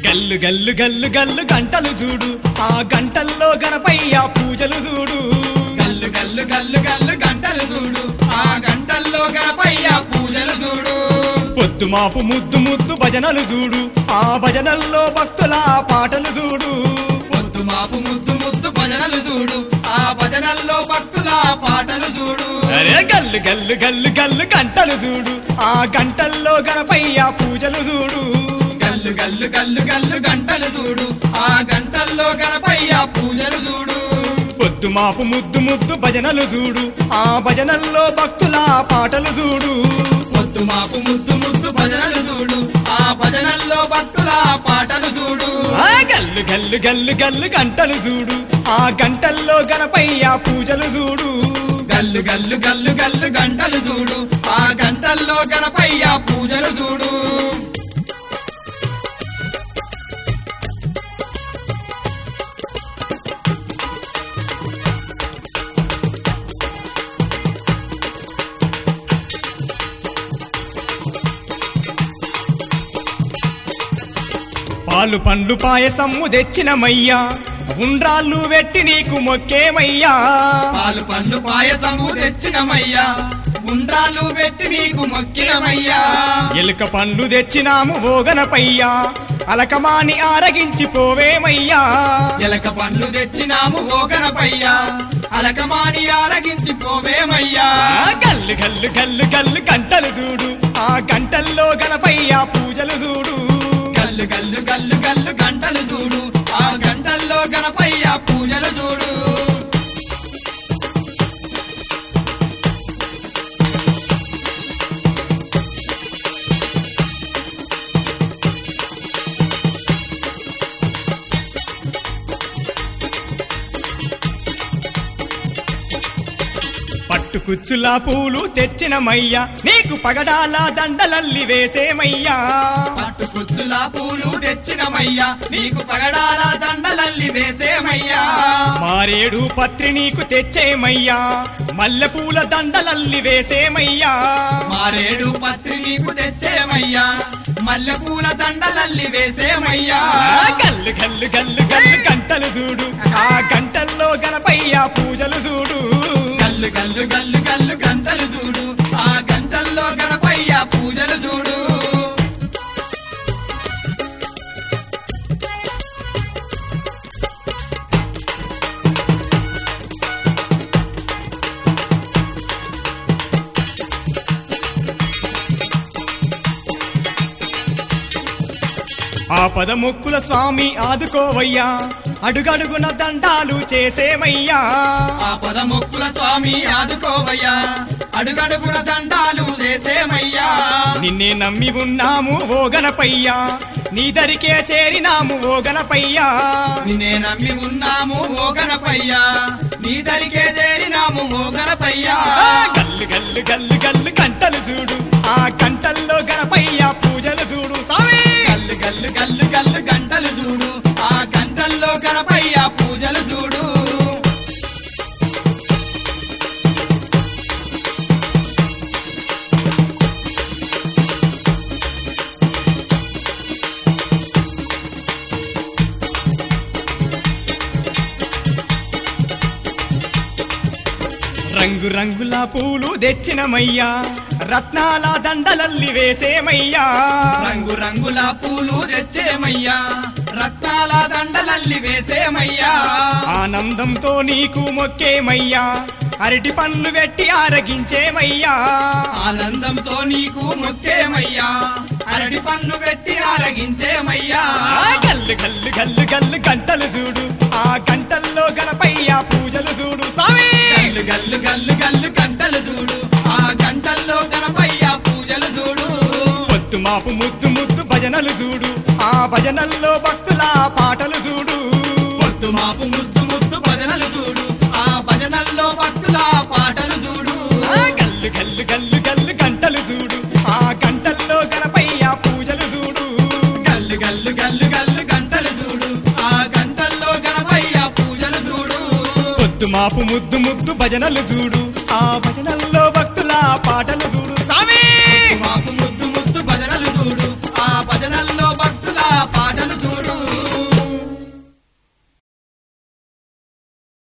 గల్లు గల్లు గల్లు గల్లు గంటలు చూడు ఆ గంటల్లో గణపయ్య పూజలు చూడు గల్లు గల్లు గల్లు గల్లు గంటలు చూడు ఆ గంటల్లో గణపయ్య పూజలు చూడు పొద్దు మాపు ముద్దు ముద్దు భజనలు చూడు ఆ భజనల్లో భక్తుల పాటలు చూడు పొద్దు మాపు ముద్దు ముద్దు భజనలు చూడు ఆ భజనల్లో భక్తుల పాటలు చూడు అరే గల్లు గల్లు గల్లు గల్లు గంటలు చూడు ఆ గంటల్లో గణపయ్య పూజలు చూడు గల్లు గల్లు గల్లు గల్లు గంటలు చూడు ఆ గంటల్లో గణపయ్య పూజలు చూడు పొద్దు మాపు ముద్దు ముద్దు భజనలు చూడు ఆ భజనల్లో భక్తుల పాటలు చూడు పొద్దు మాపు ముద్దు ముద్దు భజనలు చూడు ఆ భజనల్లో భక్తుల పాటలు చూడు ఆ గల్లు గల్లు గల్లు గల్లు గంటలు చూడు ఆ గంటల్లో గణపయ్య పూజలు చూడు గల్లు గల్లు గల్లు గల్లు గంటలు చూడు ఆ గంటల్లో గణపయ్య పూజలు చూడు పాలు పండ్లు పాయసమ్ము తెచ్చినమయ్యా ఉండ్రాళ్ళు వెట్టి నీకు మొక్కేమయ్యా పాలు పండ్లు పాయసము తెచ్చినమయ్యా గుండ్రాలు పెట్టి నీకు మొక్కినమయ్యా ఎలుక పండ్లు తెచ్చినాము ఓగనపయ్యా అలకమాని ఆరగించి పోవేమయ్యా ఎలక పండ్లు తెచ్చినాము ఓ గణపయ్యా అలకమాని ఆరగించి పోవేమయ్యా ఆ గల్లు గల్లు గల్లు గల్లు గంటలు చూడు ఆ గంటల్లో గణపయ్య పూజలు చూడు గల్లు గల్లు గల్లు గల్లు గంటలు చూడు ఆ గంటల్లో గణపయ్య పూజలు చూడు పట్టు కుచ్చులా పూలు తెచ్చినమయ్యా నీకు పగడాల దండలల్లి వేసేమయ్యా పట్టు కుచ్చుల పూలు తెచ్చినమయ్యా నీకు పగడాల దండలల్లి వేసేమయ్యా మారేడు పత్రి నీకు తెచ్చేమయ్యా మల్లెపూల దండలల్లి వేసేమయ్యా మారేడు పత్రి నీకు తెచ్చేమయ్యా మల్లెపూల దండలల్లి వేసేమయ్యా ఆ గల్లు గల్లు గల్లు గల్లు గంటలు చూడు ఆ గంటల్లో గణపయ్య పూజలు చూడు గల్లు గల్లు గల్లు గల్లు గంటలు చూడు ఆ గంటల్లో గణపయ్య పూజలు చూడు ఆ పదముక్కుల స్వామి ఆదుకోవయ్యా అడుగడుగున దండాలు చేసేమయ్యా ఆ పదముక్కుల స్వామి ఆదుకోవయ్యా అడుగడుగున దండాలు వేసేమయ్యా నిన్నే నమ్మి ఉన్నాము ఓ గణపయ్యా నీ దరికే చేరినాము ఓ గణపయ్యా నిన్నే నమ్మి ఉన్నాము ఓ గణపయ్యా నీ దరికే చేరినాము ఓ గణపయ్యా ఆ గల్లు గల్లు గల్లు గల్లు గంటలు చూడు ఆ గంటల్లో గణపయ్య పూజలు చూడు స్వామి గల్లు గల్లు గల్లు గల్లు గంటలు చూడు ఆ గంటల్లో గణపయ్య పూజలు చూడు రంగు రంగుల పూలు తెచ్చినమయ్యా రత్నాల దండలల్లి వేసేమయ్యా రంగు రంగుల పూలు తెచ్చేమయ్యా రత్నాల దండలల్లి వేసేమయ్యా ఆనందంతో నీకు మొక్కేమయ్యా అరటి పండ్లు పెట్టి ఆరగించేమయ్యా ఆనందంతో నీకు మొక్కేమయ్యా అరటి పన్ను పెట్టి ఆరగించేమయ్యా ఆ గల్లు గల్లు గల్లు గల్లు గంటలు చూడు ఆ గంటల్లో గణపయ్య పూజలు చూడు స్వామి గల్లు గల్లు గల్లు గల్లు గంటలు చూడు ఆ గంటల్లో గణపయ్య పూజలు చూడు పొద్దు మాపు ముద్దు ముద్దు భజనలు చూడు ఆ భజనల్లో భక్తుల పాటలు చూడు పొద్దు మాపు ముద్దు ముద్దు భజనలు చూడు ఆ భజనల్లో భక్తుల పాటలు చూడు ఆ గల్లు గల్లు గల్లు గల్లు గంటలు చూడు ఆ గంటల్లో గణపయ్య పూజలు చూడు గల్లు గల్లు గల్లు గల్లు గంటలు చూడు ఆ గంటల్లో గణపయ్య పూజలు చూడు పొద్దు మాపు ముద్దు ముద్దు భజనలు చూడు ఆ భజనల్లో